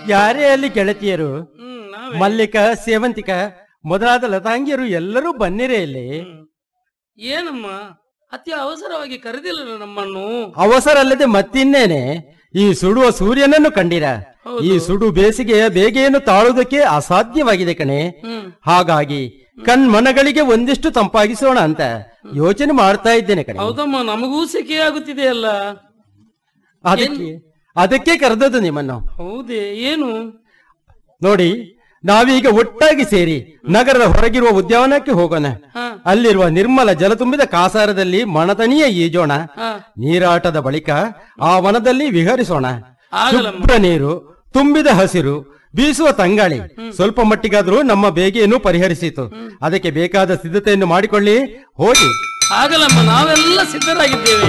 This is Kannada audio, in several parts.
ಯಾರೇ ಅಲ್ಲಿ ಗೆಳತಿಯರು ಹ್ಮ್ ನಾವೇ ಮಲ್ಲಿಕ ಸೇವಂತಿಕ ಮೊದಲಾದ ಲತಾಂಗಿಯರು ಎಲ್ಲರೂ ಬನ್ನಿರೇ ಇಲ್ಲಿ ಹ್ಮ್. ಏನಮ್ಮ ಅತಿ ಅವಸರವಾಗಿ ಕರೆದಿಲ್ಲ ನಮ್ಮನ್ನು ಅವಸರ ಅಲ್ಲದೆ ಮತ್ತಿನ್ನೇನೆ ಈ ಸುಡುವ ಸೂರ್ಯನನ್ನು ಕಂಡಿರ ಹೌದು. ಈ ಸುಡು ಬೇಸಿಗೆಯ ಬೇಗೆಯನ್ನು ತಾಳುವುದಕ್ಕೆ ಅಸಾಧ್ಯವಾಗಿದೆ ಕಣೆ ಹ್ಮ್ ಹಾಗಾಗಿ ಕಣ್ಮನಗಳಿಗೆ ಒಂದಿಷ್ಟು ತಂಪಾಗಿಸೋಣ ಅಂತ ಯೋಚನೆ ಮಾಡ್ತಾ ಇದ್ದೇನೆ ಕಣೆ ಹೌದಮ್ಮ ನಮಗೂ ಸೆಕೆ ಆಗುತ್ತಿದೆಯಲ್ಲ ಅದಕ್ಕೆ ಅದಕ್ಕೆ ಕರೆದದ್ದು ನಿಮ್ಮನ್ನು ಹೌದೇ ಏನು ನೋಡಿ ನಾವೀಗ ಒಟ್ಟಾಗಿ ಸೇರಿ ನಗರದ ಹೊರಗಿರುವ ಉದ್ಯಾನವನಕ್ಕೆ ಹೋಗೋಣ ಹಾ ಅಲ್ಲಿರುವ ನಿರ್ಮಲ ಜಲ ತುಂಬಿದ ಕಾಸಾರದಲ್ಲಿ ಮಣತನಿಯ ಈಜೋಣ ಹಾ ನೀರಾಟದ ಬಳಿಕ ಆ ವನದಲ್ಲಿ ವಿಹರಿಸೋಣ ಆಗಲಮ್ಮ. ಶುಭ್ರ ನೀರು ತುಂಬಿದ ಹಸಿರು ಬೀಸುವ ತಂಗಾಳಿ ಸ್ವಲ್ಪ ಮಟ್ಟಿಗಾದ್ರೂ ನಮ್ಮ ಬೇಗೆಯನ್ನು ಪರಿಹರಿಸಿತು ಅದಕ್ಕೆ ಬೇಕಾದ ಸಿದ್ಧತೆಯನ್ನು ಮಾಡಿಕೊಳ್ಳಿ ಹೋಗಿ ಆಗಲಮ್ಮ ನಾವೆಲ್ಲ ಸಿದ್ಧರಾಗಿದ್ದೇವೆ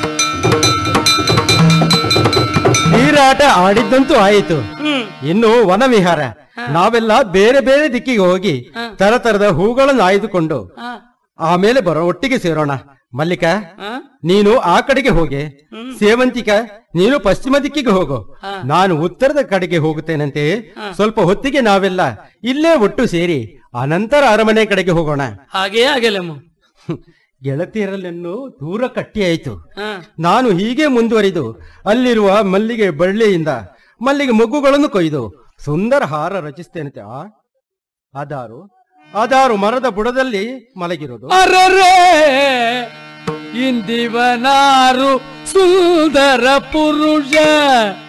ನೀರಾಟ ಆಡಿದ್ದಂತೂ ಆಯಿತು ಹ್ಮ್ ಇನ್ನು ವನವಿಹಾರ ನಾವೆಲ್ಲ ಬೇರೆ ಬೇರೆ ದಿಕ್ಕಿಗೆ ಹೋಗಿ ತರತರದ ಹೂಗಳನ್ನು ಆಯ್ದುಕೊಂಡು ಹಾ ಆಮೇಲೆ ಬರೋ ಒಟ್ಟಿಗೆ ಸೇರೋಣ ಮಲ್ಲಿಕ ಹಾ ನೀನು ಆ ಕಡೆಗೆ ಹೋಗೆ ಸೇವಂತಿಕ ನೀನು ಪಶ್ಚಿಮ ದಿಕ್ಕಿಗೆ ಹೋಗು ಹಾ. ನಾನು ಉತ್ತರದ ಕಡೆಗೆ ಹೋಗುತ್ತೇನಂತೆ ಸ್ವಲ್ಪ ಹೊತ್ತಿಗೆ ನಾವೆಲ್ಲ ಇಲ್ಲೇ ಒಟ್ಟು ಸೇರಿ ಅನಂತರ ಅರಮನೆ ಕಡೆಗೆ ಹೋಗೋಣ ಹಾಗೇ ಆಗಲಮ್ಮ ಗೆಳತಿಯರಲ್ಲನ್ನು ದೂರ ಕಟ್ಟಿ ಆಯಿತು ಹಾ ನಾನು ಹೀಗೆ ಮುಂದುವರಿದು ಅಲ್ಲಿರುವ ಮಲ್ಲಿಗೆ ಬಳ್ಳಿಯಿಂದ ಮಲ್ಲಿಗೆ ಮೊಗ್ಗುಗಳನ್ನು ಕೊಯ್ದು ಸುಂದರ ಹಾರ ರಚಿಸ್ತೇನಂತೆ ಆ ಅದಾರು ಅದಾರು ಮರದ ಬುಡದಲ್ಲಿ ಮಲಗಿರೋದು ಅರರೇ ಇಂದಿವನಾರು ಸುಂದರ ಪುರುಷ